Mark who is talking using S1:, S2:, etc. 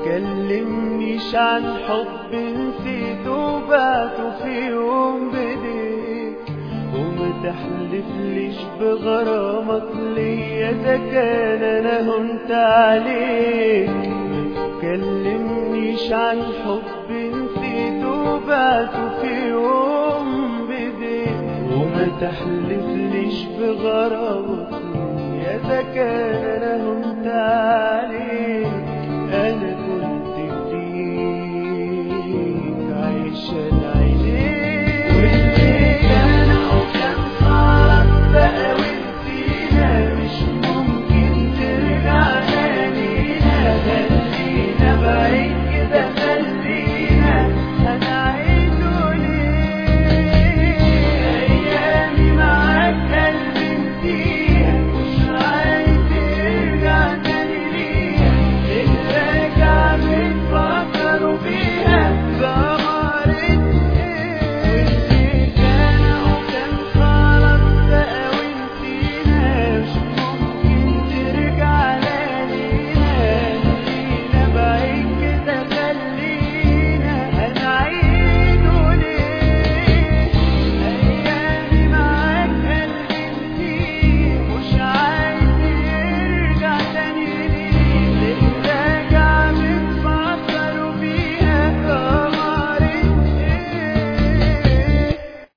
S1: تكلمنيش عن حب نسيته بعته في يوم بديك وما تحلفليش بغرامك ليا ده كان انا هنت عليك ما تكلمنيش عن حب نسيته بعته في يوم بديك وما تحلفليش بغرامك ليا ده كان انا هنت عليك